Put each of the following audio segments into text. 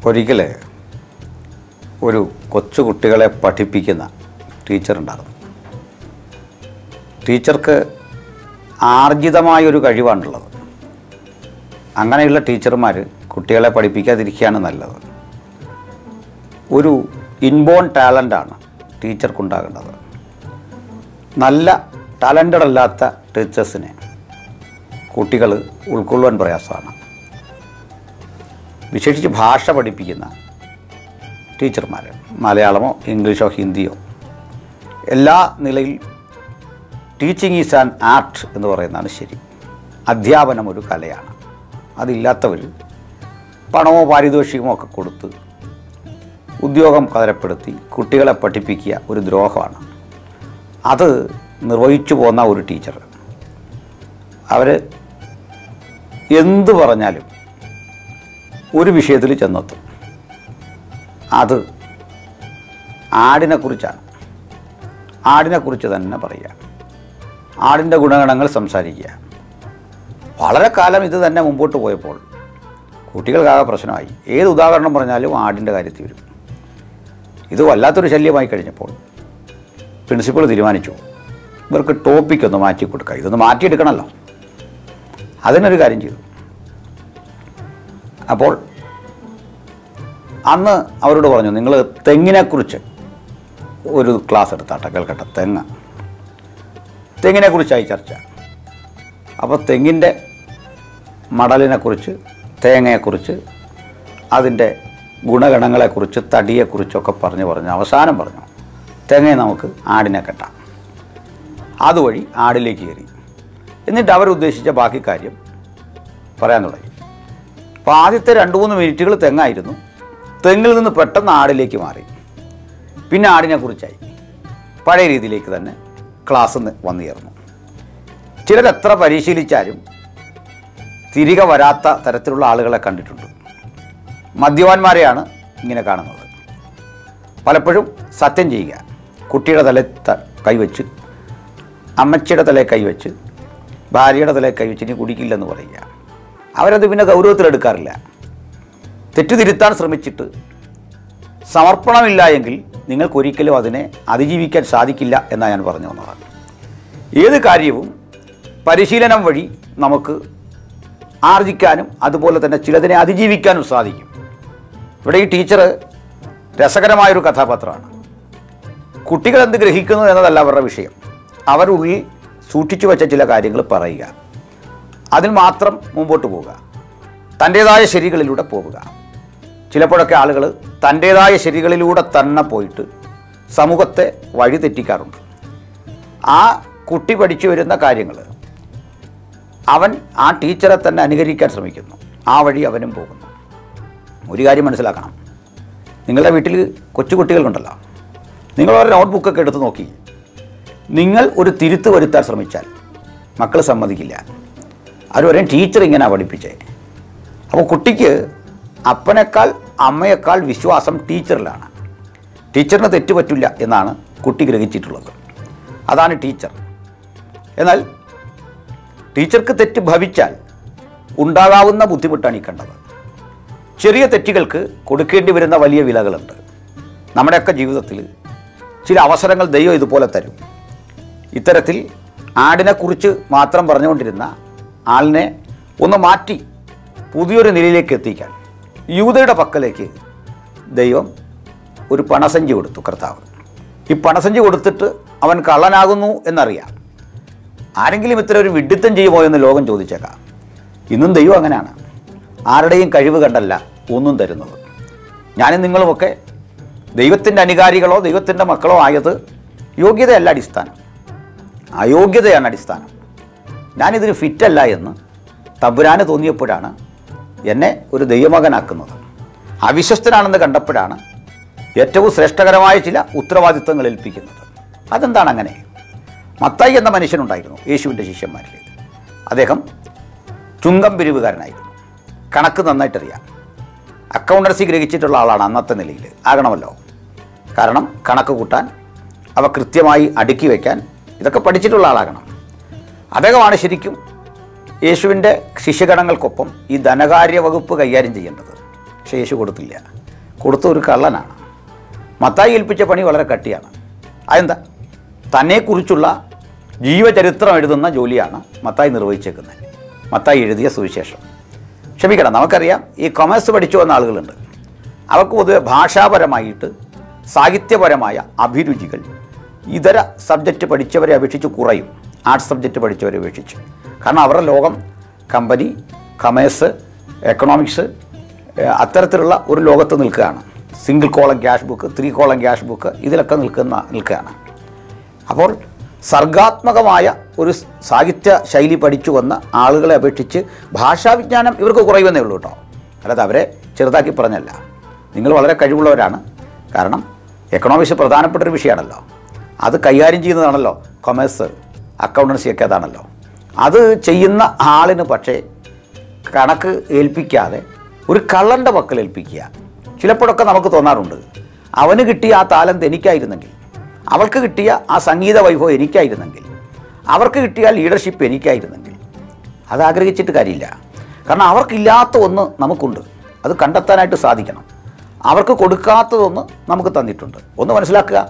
ഒരിക്കൽ ഒരു കൊച്ചു കുട്ടികളെ പഠിപ്പിക്കുന്ന ടീച്ചറുണ്ടായിരുന്നു ടീച്ചർക്ക് ആർജിതമായൊരു കഴിവാണുള്ളത് അങ്ങനെയുള്ള ടീച്ചർമാർ കുട്ടികളെ പഠിപ്പിക്കാതിരിക്കുകയാണ് നല്ലത് ഒരു ഇൻബോൺ ടാലൻ്റാണ് ടീച്ചർക്കുണ്ടാകേണ്ടത് നല്ല ടാലൻറ്റഡ് അല്ലാത്ത ടീച്ചേഴ്സിനെ കുട്ടികൾ ഉൾക്കൊള്ളുവാൻ പ്രയാസമാണ് വിശേഷിച്ച് ഭാഷ പഠിപ്പിക്കുന്ന ടീച്ചർമാർ മലയാളമോ ഇംഗ്ലീഷോ ഹിന്ദിയോ എല്ലാ നിലയിൽ ടീച്ചിങ് ഈസ് ആൻ ആർട്ട് എന്ന് പറയുന്നതാണ് ശരി അധ്യാപനം ഒരു കലയാണ് അതില്ലാത്തവർ പണമോ പാരിതോഷികമോ ഒക്കെ കൊടുത്ത് ഉദ്യോഗം കതരപ്പെടുത്തി കുട്ടികളെ പഠിപ്പിക്കുക ഒരു ദ്രോഹമാണ് അത് നിർവഹിച്ചു പോന്ന ഒരു ടീച്ചർ അവർ എന്തു പറഞ്ഞാലും ഒരു വിഷയത്തിൽ ചെന്നെത്തും അത് ആടിനെക്കുറിച്ചാണ് ആടിനെക്കുറിച്ച് തന്നെ പറയുക ആടിൻ്റെ ഗുണഗണങ്ങൾ സംസാരിക്കുക വളരെ കാലം ഇത് തന്നെ മുമ്പോട്ട് പോയപ്പോൾ കുട്ടികൾക്കാകെ പ്രശ്നമായി ഏത് ഉദാഹരണം പറഞ്ഞാലും ആടിൻ്റെ കാര്യത്തിൽ വരും ഇത് വല്ലാത്തൊരു ശല്യമായി കഴിഞ്ഞപ്പോൾ പ്രിൻസിപ്പൾ തീരുമാനിച്ചു ഇവർക്ക് ടോപ്പിക് ഒന്ന് മാറ്റി കൊടുക്കുക ഇതൊന്ന് മാറ്റിയെടുക്കണമല്ലോ അതിനൊരു കാര്യം ചെയ്തു അപ്പോൾ അന്ന് അവരോട് പറഞ്ഞു നിങ്ങൾ തെങ്ങിനെക്കുറിച്ച് ഒരു ക്ലാസ് എടുത്താട്ടെ കേൾക്കട്ടെ തെങ്ങ് തെങ്ങിനെക്കുറിച്ചായി ചർച്ച അപ്പോൾ തെങ്ങിൻ്റെ മടലിനെക്കുറിച്ച് തേങ്ങയെക്കുറിച്ച് അതിൻ്റെ ഗുണഗണങ്ങളെക്കുറിച്ച് തടിയെക്കുറിച്ചൊക്കെ പറഞ്ഞ് പറഞ്ഞ് അവസാനം പറഞ്ഞു തേങ്ങയെ നമുക്ക് ആടിനെ കെട്ടാം അതുവഴി ആടിലേക്ക് കയറി എന്നിട്ട് അവരുദ്ദേശിച്ച ബാക്കി കാര്യം പറയാൻ തുടങ്ങി അപ്പോൾ ആദ്യത്തെ രണ്ട് മൂന്ന് മിനിറ്റുകൾ തെങ്ങായിരുന്നു തെങ്ങിൽ നിന്ന് പെട്ടെന്ന് ആടിലേക്ക് മാറി പിന്നെ ആടിനെക്കുറിച്ചായി പഴയ രീതിയിലേക്ക് തന്നെ ക്ലാസ് നി- വന്നു ചേർന്നു ചിലരെത്ര പരിശീലിച്ചാലും തിരികെ വരാത്ത തരത്തിലുള്ള ആളുകളെ കണ്ടിട്ടുണ്ട് മദ്യപാന്മാരെയാണ് ഇങ്ങനെ കാണുന്നത് പലപ്പോഴും സത്യം ചെയ്യുക കുട്ടിയുടെ തല കൈവച്ച് അമ്മച്ചിയുടെ തലയിൽ കൈവച്ച് ഭാര്യയുടെ തലയിൽ കൈവച്ച് ഇനി കുടിക്കില്ലെന്ന് പറയുക അവരത് പിന്നെ ഗൗരവത്തിലെടുക്കാറില്ല തെറ്റുതിരുത്താൻ ശ്രമിച്ചിട്ട് സമർപ്പണമില്ല എങ്കിൽ നിങ്ങൾക്കൊരിക്കലും അതിനെ അതിജീവിക്കാൻ സാധിക്കില്ല എന്നാണ് ഞാൻ പറഞ്ഞു വന്നത് ഏത് കാര്യവും പരിശീലനം വഴി നമുക്ക് ആർജിക്കാനും അതുപോലെ തന്നെ ചിലതിനെ അതിജീവിക്കാനും സാധിക്കും ഇവിടെ ഈ ടീച്ചർ രസകരമായൊരു കഥാപാത്രമാണ് കുട്ടികൾ എന്ത് ഗ്രഹിക്കുന്നു എന്നതല്ല അവരുടെ വിഷയം അവരുള്ളിൽ സൂക്ഷിച്ചു വെച്ച ചില കാര്യങ്ങൾ പറയുക അതിൽ മാത്രം മുമ്പോട്ട് പോവുക തൻ്റേതായ ശരികളിലൂടെ പോവുക ചിലപ്പോഴൊക്കെ ആളുകൾ തൻ്റേതായ ശരികളിലൂടെ തന്നെ പോയിട്ട് സമൂഹത്തെ വഴിതെറ്റിക്കാറുണ്ട് ആ കുട്ടി പഠിച്ചു വരുന്ന കാര്യങ്ങൾ അവൻ ആ ടീച്ചറെ തന്നെ അനുകരിക്കാൻ ശ്രമിക്കുന്നു ആ വഴി അവനും പോകുന്നു ഒരു കാര്യം മനസ്സിലാക്കണം നിങ്ങളുടെ വീട്ടിൽ കൊച്ചുകുട്ടികളുണ്ടല്ലോ നിങ്ങൾ ഒരു നോട്ട്ബുക്കൊക്കെ എടുത്ത് നോക്കി നിങ്ങൾ ഒരു തിരുത്ത് വരുത്താൻ ശ്രമിച്ചാൽ മക്കൾ സമ്മതിക്കില്ല അവർ പറയും ടീച്ചർ ഇങ്ങനെ പഠിപ്പിച്ചേ അപ്പോൾ കുട്ടിക്ക് അപ്പനേക്കാൾ അമ്മയേക്കാൾ വിശ്വാസം ടീച്ചറിലാണ് ടീച്ചറിന് തെറ്റ് പറ്റില്ല എന്നാണ് കുട്ടി ഗ്രഹിച്ചിട്ടുള്ളത് അതാണ് ടീച്ചർ എന്നാൽ ടീച്ചർക്ക് തെറ്റ് ഭവിച്ചാൽ ഉണ്ടാകാവുന്ന ബുദ്ധിമുട്ടാണ് ഈ കണ്ടത് ചെറിയ തെറ്റുകൾക്ക് കൊടുക്കേണ്ടി വരുന്ന വലിയ വിലകളുണ്ട് നമ്മുടെയൊക്കെ ജീവിതത്തിൽ ചില അവസരങ്ങൾ ദൈവം ഇതുപോലെ തരും ഇത്തരത്തിൽ ആടിനെക്കുറിച്ച് മാത്രം പറഞ്ഞുകൊണ്ടിരുന്ന ആളിനെ ഒന്ന് മാറ്റി പുതിയൊരു നിലയിലേക്ക് എത്തിക്കാൻ യൂതയുടെ പക്കലേക്ക് ദൈവം ഒരു പണസഞ്ചി കൊടുത്തു കർത്താവ് ഈ പണസഞ്ചി കൊടുത്തിട്ട് അവൻ കള്ളനാകുന്നു എന്നറിയാം ആരെങ്കിലും ഇത്തരം ഒരു വിഡിത്തം ചെയ്യുമോ എന്ന് ലോകം ചോദിച്ചേക്കാം ഇന്നും ദൈവം അങ്ങനെയാണ് ആരുടെയും കഴിവ് കണ്ടല്ല ഒന്നും തരുന്നത് ഞാനും നിങ്ങളുമൊക്കെ ദൈവത്തിൻ്റെ അനുകാരികളോ ദൈവത്തിൻ്റെ മക്കളോ ആയത് യോഗ്യതയല്ല അടിസ്ഥാനം അയോഗ്യതയാണ് അടിസ്ഥാനം ഞാനിതിന് ഫിറ്റല്ല എന്ന് തമ്പുരാന് തോന്നിയപ്പോഴാണ് എന്നെ ഒരു ദൈവമകനാക്കുന്നത് അവിശ്വസ്തനാണെന്ന് കണ്ടപ്പോഴാണ് ഏറ്റവും ശ്രേഷ്ഠകരമായ ചില ഉത്തരവാദിത്വങ്ങൾ ഏൽപ്പിക്കുന്നത് അതെന്താണ് അങ്ങനെ മത്തായി എന്ന മനുഷ്യനുണ്ടായിരുന്നു യേശുവിൻ്റെ ശിഷ്യന്മാരിൽ അദ്ദേഹം ചുങ്കം പിരിവുകാരനായിരുന്നു കണക്ക് നന്നായിട്ടറിയാം അക്കൗണ്ടൻസി ഗ്രഹിച്ചിട്ടുള്ള ആളാണ് അന്നത്തെ നിലയിൽ ആകണമല്ലോ കാരണം കണക്ക് കൂട്ടാൻ അവ കൃത്യമായി അടുക്കി വയ്ക്കാൻ ഇതൊക്കെ പഠിച്ചിട്ടുള്ള ആളാകണം അദ്ദേഹമാണ് ശരിക്കും യേശുവിൻ്റെ ശിഷ്യഗണങ്ങൾക്കൊപ്പം ഈ ധനകാര്യ വകുപ്പ് കൈകാര്യം ചെയ്യേണ്ടത് പക്ഷേ യേശു കൊടുത്തില്ല കൊടുത്ത ഒരു കള്ളനാണ് മത്തായി ഏൽപ്പിച്ച പണി വളരെ കട്ടിയാണ് അതെന്താ തന്നെക്കുറിച്ചുള്ള ജീവചരിത്രം എഴുതുന്ന ജോലിയാണ് മത്തായി നിർവഹിച്ചേക്കുന്നത് മത്തായി എഴുതിയ സുവിശേഷം ക്ഷമിക്കണം നമുക്കറിയാം ഈ കൊമേഴ്സ് പഠിച്ചു വന്ന ആളുകളുണ്ട് അവർക്ക് പൊതുവെ ഭാഷാപരമായിട്ട് സാഹിത്യപരമായ അഭിരുചികൾ ഇതര സബ്ജക്റ്റ് പഠിച്ചവരെ അപേക്ഷിച്ച് കുറയും ആർട്സ് സബ്ജക്റ്റ് പഠിച്ചവരെ അപേക്ഷിച്ച് കാരണം അവരുടെ ലോകം കമ്പനി കമേഴ്സ് എക്കണോമിക്സ് ഏഹ് അത്തരത്തിലുള്ള ഒരു ലോകത്ത് നിൽക്കുകയാണ് single column cash book three column cash book ഇതിലൊക്കെ നിൽക്കുന്ന നിൽക്കുകയാണ് അപ്പോൾ സർഗാത്മകമായ ഒരു സാഹിത്യ ശൈലി പഠിച്ചു വന്ന ആളുകളെ അപേക്ഷിച്ച് ഭാഷാവിജ്ഞാനം ഇവർക്ക് കുറയുമെന്നേ ഉള്ളൂ കേട്ടോ അല്ലാതെ അവരെ ചെറുതാക്കി പറഞ്ഞല്ല നിങ്ങൾ വളരെ കഴിവുള്ളവരാണ് കാരണം എക്കണോമിക്സ് പ്രധാനപ്പെട്ട ഒരു വിഷയമാണല്ലോ അത് കൈകാര്യം ചെയ്യുന്നതാണല്ലോ കൊമേഴ്സ് അക്കൗണ്ടൻസി ഒക്കെ അതാണല്ലോ അത് ചെയ്യുന്ന ആളിന് പക്ഷേ കണക്ക് ഏൽപ്പിക്കാതെ ഒരു കള്ളൻ്റെ പക്കൽ ഏൽപ്പിക്കുക ചിലപ്പോഴൊക്കെ നമുക്ക് തോന്നാറുണ്ട് അവന് കിട്ടിയ ആ താലന്ത് എനിക്കായിരുന്നെങ്കിൽ അവൾക്ക് കിട്ടിയ ആ സംഗീത വൈഭവം എനിക്കായിരുന്നെങ്കിൽ അവർക്ക് കിട്ടിയ ലീഡർഷിപ്പ് എനിക്കായിരുന്നെങ്കിൽ അത് ആഗ്രഹിച്ചിട്ട് കാര്യമില്ല കാരണം അവർക്കില്ലാത്ത ഒന്ന് നമുക്കുണ്ട് അത് കണ്ടെത്താനായിട്ട് സാധിക്കണം അവർക്ക് കൊടുക്കാത്തതൊന്ന് നമുക്ക് തന്നിട്ടുണ്ട് ഒന്ന് മനസ്സിലാക്കുക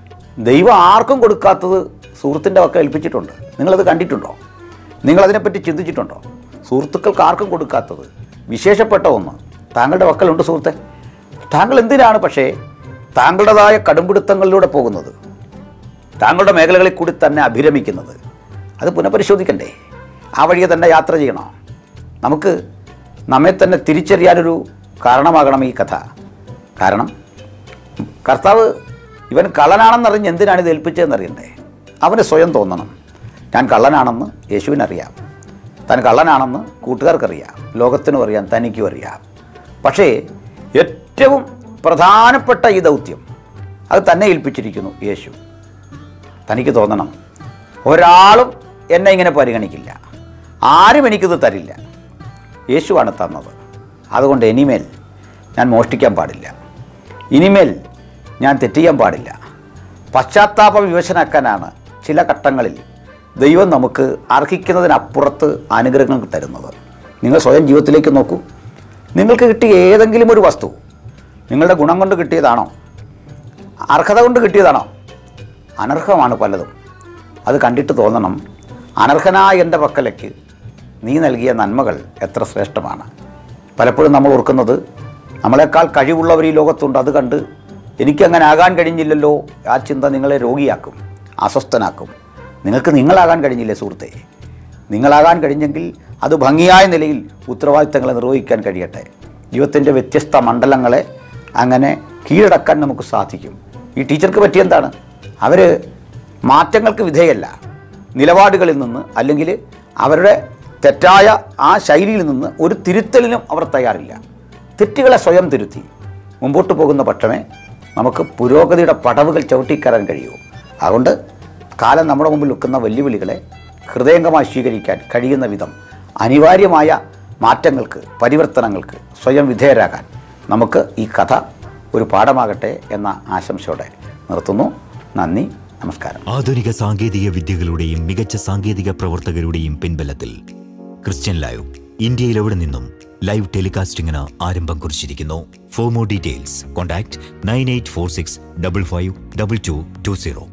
ദൈവം ആർക്കും കൊടുക്കാത്തത് സുഹൃത്തിൻ്റെ പക്ക ഏൽപ്പിച്ചിട്ടുണ്ട് നിങ്ങളത് കണ്ടിട്ടുണ്ടോ നിങ്ങളതിനെപ്പറ്റി ചിന്തിച്ചിട്ടുണ്ടോ സുഹൃത്തുക്കൾക്ക് ആർക്കും കൊടുക്കാത്തത് വിശേഷപ്പെട്ട ഒന്ന് താങ്കളുടെ പക്കലുണ്ട് സുഹൃത്തെ താങ്കൾ എന്തിനാണ് പക്ഷേ താങ്കളുടേതായ കടുംപിടുത്തങ്ങളിലൂടെ പോകുന്നത് താങ്കളുടെ മേഖലകളിൽ കൂടി തന്നെ അഭിരമിക്കുന്നത് അത് പുനഃപരിശോധിക്കണ്ടേ ആ വഴിയെ തന്നെ യാത്ര ചെയ്യണോ നമുക്ക് നമ്മെ തന്നെ തിരിച്ചറിയാനൊരു കാരണമാകണം ഈ കഥ കാരണം കർത്താവ് ഇവൻ കള്ളനാണെന്നറിഞ്ഞ് എന്തിനാണ് ഇത് ഏൽപ്പിച്ചതെന്നറിയണ്ടേ അവന് സ്വയം തോന്നണം ഞാൻ കള്ളനാണെന്ന് യേശുവിനറിയാം താൻ കള്ളനാണെന്ന് കൂട്ടുകാർക്കറിയാം ലോകത്തിനും അറിയാം തനിക്കും അറിയാം പക്ഷേ ഏറ്റവും പ്രധാനപ്പെട്ട ഈ ദൗത്യം അത് തന്നെ ഏൽപ്പിച്ചിരിക്കുന്നു യേശു തനിക്ക് തോന്നണം ഒരാളും എന്നെ ഇങ്ങനെ പരിഗണിക്കില്ല ആരും എനിക്കിത് തരില്ല യേശുവാണ് തന്നത് അതുകൊണ്ട് ഇനിമേൽ ഞാൻ മോഷ്ടിക്കാൻ പാടില്ല ഇനിമേൽ ഞാൻ തെറ്റിയാൻ പാടില്ല പശ്ചാത്താപ വിവശനാക്കാനാണ് ചില ഘട്ടങ്ങളിൽ ദൈവം നമുക്ക് അർഹിക്കുന്നതിനപ്പുറത്ത് അനുഗ്രഹങ്ങൾ തരുന്നത് നിങ്ങൾ സ്വയം ജീവിതത്തിലേക്ക് നോക്കൂ നിങ്ങൾക്ക് കിട്ടിയ ഏതെങ്കിലും ഒരു വസ്തു നിങ്ങളുടെ ഗുണം കൊണ്ട് കിട്ടിയതാണോ അർഹത കൊണ്ട് കിട്ടിയതാണോ അനർഹമാണ് പലതും അത് കണ്ടിട്ട് തോന്നണം അനർഹനായ എൻ്റെ പക്കലേക്ക് നീ നൽകിയ നന്മകൾ എത്ര ശ്രേഷ്ഠമാണ് പലപ്പോഴും നമ്മൾ ഓർക്കുന്നത് നമ്മളെക്കാൾ കഴിവുള്ളവർ ഈ ലോകത്തുണ്ട് അത് കണ്ട് എനിക്കങ്ങനെ ആകാൻ കഴിഞ്ഞില്ലല്ലോ ആ ചിന്ത നിങ്ങളെ രോഗിയാക്കും അസ്വസ്ഥനാക്കും നിങ്ങൾക്ക് നിങ്ങളാകാൻ കഴിഞ്ഞില്ലേ സുഹൃത്തെ നിങ്ങളാകാൻ കഴിഞ്ഞെങ്കിൽ അത് ഭംഗിയായ നിലയിൽ ഉത്തരവാദിത്തങ്ങളെ നിർവഹിക്കാൻ കഴിയട്ടെ ജീവിതത്തിൻ്റെ വ്യത്യസ്ത മണ്ഡലങ്ങളെ അങ്ങനെ കീഴടക്കാൻ നമുക്ക് സാധിക്കും ഈ ടീച്ചർക്ക് പറ്റിയെന്താണ് അവർ മാറ്റങ്ങൾക്ക് വിധേയല്ല നിലപാടുകളിൽ നിന്ന് അല്ലെങ്കിൽ അവരുടെ തെറ്റായ ആ ശൈലിയിൽ നിന്ന് ഒരു തിരുത്തലിനും അവർ തയ്യാറില്ല തെറ്റുകളെ സ്വയം തിരുത്തി മുമ്പോട്ട് പോകുന്ന പക്ഷമേ നമുക്ക് പുരോഗതിയുടെ പടവുകൾ ചവിട്ടിക്കയറാൻ കഴിയൂ അതുകൊണ്ട് കാലം നമ്മുടെ മുമ്പിൽ വെക്കുന്ന വെല്ലുവിളികളെ ഹൃദയംഗമായി സ്വീകരിക്കാൻ കഴിയുന്ന വിധം അനിവാര്യമായ മാറ്റങ്ങൾക്ക് പരിവർത്തനങ്ങൾക്ക് സ്വയം വിധേയരാകാൻ നമുക്ക് ഈ കഥ ഒരു പാഠമാകട്ടെ എന്ന ആശംസയോടെ നിർത്തുന്നു നന്ദി നമസ്കാരം ആധുനിക സാങ്കേതിക വിദ്യകളുടെയും മികച്ച സാങ്കേതിക പ്രവർത്തകരുടെയും പിൻബലത്തിൽ ക്രിസ്ത്യൻ ലൈവ് ഇന്ത്യയിൽ എവിടെ നിന്നും ലൈവ് ടെലികാസ്റ്റിംഗിന് ആരംഭം കുറിച്ചിരിക്കുന്നു for more details contact nine eight four six double five double two two zero